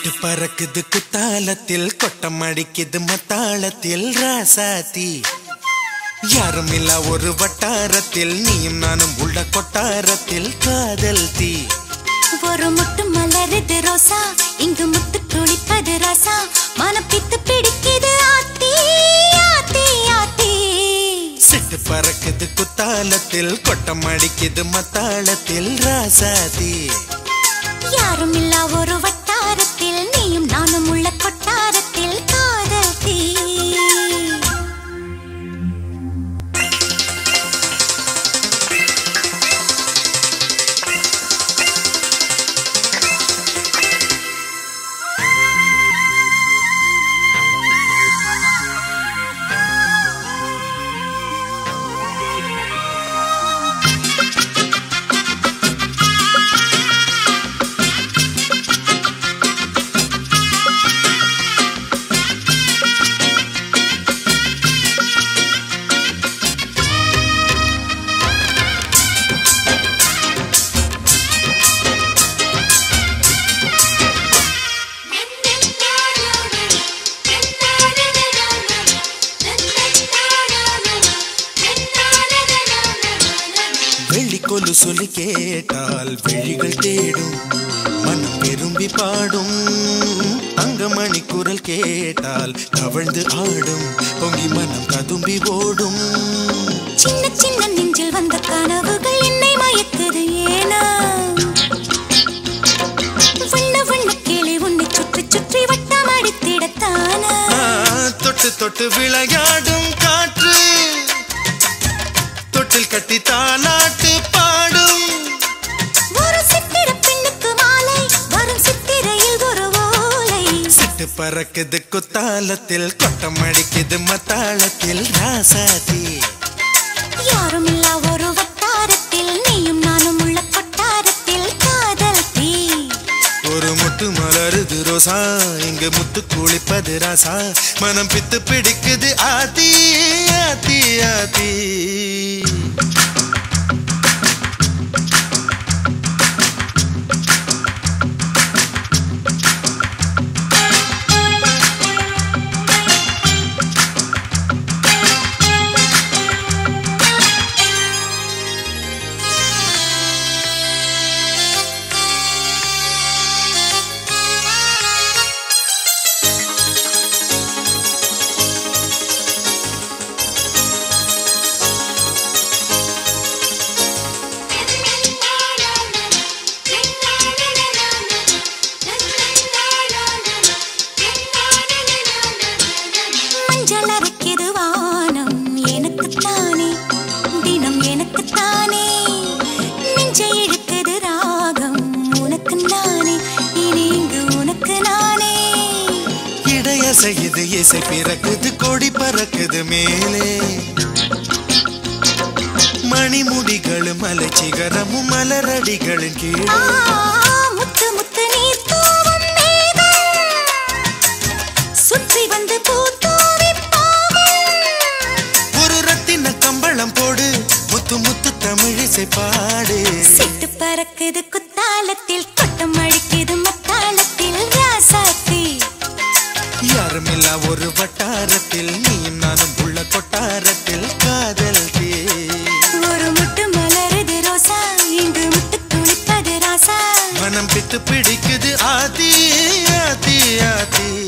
சிட்டு பறக்குது குத்தாலத்தில் கொட்டம் அடிக்குது மத்தாளத்தில் ராசாத்தி யாரும் இல்ல ஒரு வட்டாரத்தில் நீயும் நானும் உள்ள கொட்டாரத்தில் காதல் தீ ஒரு முட்டு மலருது ரோசா இங்கு முத்து துளிப்பது ரசா மனம் பித்து பிடிக்குது ஆத்தி ஆத்தி ஆத்தி சிட்டு பறக்குது குத்தாலத்தில் கொட்டம் அடிக்குது மத்தாளத்தில் ராசாத்தி யாரும் இல்லா ஒரு வட்டாரத்தில் நீயும் நானும் உள்ள கொட்டாரத்தில் காதல் தீ வெள்ளிக்கொலு சொல்லி கேட்டால் விழிகள் தேடும் மனம் விரும்பி பாடும் அங்கமணி குரல் கேட்டால் தவழ்ந்து ஆடும் பொங்கி மனம் கதும்பி ஓடும் சின்ன சின்ன நெஞ்சில் வந்த கனவுகள் என்னை மயக்குது ஏனா வண்ண வண்ண கிளி உன்னை சுற்றி சுற்றி வட்டம் அடித்திடத்தானா ஆ, தொட்டு தொட்டு விளையாடும் காற்று தொட்டில் கட்டி தாலாட்டு பாடும் ஒரு சித்திர பெண்ணுக்கு மாலை வரும் சித்திரையில் ஒரு ஓலை சிட்டு பறக்குது குத்தாலத்தில் கொட்டம் அடிக்குது மத்தாளத்தில் ராசாதி யாரும் இல்லா ஒரு வட்டாரத்தில் நீயும் நானும் உள்ள கொட்டாரத்தில் காதல் தீ ஒரு முட்டு மலருது ரோசா இங்க முத்து குளிப்பது ராசா மனம் பித்து பிடிக்குது ஆதி ஆதி ஆதி மஞ்சள் அரைக்குது வானம் எனக்குத்தானே தினம் எனக்குத்தானே நெஞ்சை இழுக்குது ராகம் உனக்கு நானே இனி இங்கு உனக்கு நானே இடையசையுது இசை பிறக்குது கொடி பறக்குது மேலே மணிமுடிகளும் மலை சிகரமும் மலரடிகளின் ஆ, கீழே முத்து முத்து நீர் தூவும் மேகம் சுற்றி வந்து பூத்தூவி போகும் ஒரு ரத்தின கம்பளம் போடு முத்து முத்து தமிழிசை பாடு சிட்டு பறக்குது குத்தாலத்தில் கொட்டம் அழிக்குது மத்தாளத்தில் ராசாத்தி யாரும் இல்ல ஒரு வட்டாரத்தில் நீயும் நானும் உள்ள கொட்டாரத்தில் காதல் தீ ஒரு முட்டு மலருது ரோசா இங்கு முட்டு துளிப்பது ராசா மனம் பித்து பிடிக்குது ஆதி ஆதி ஆதி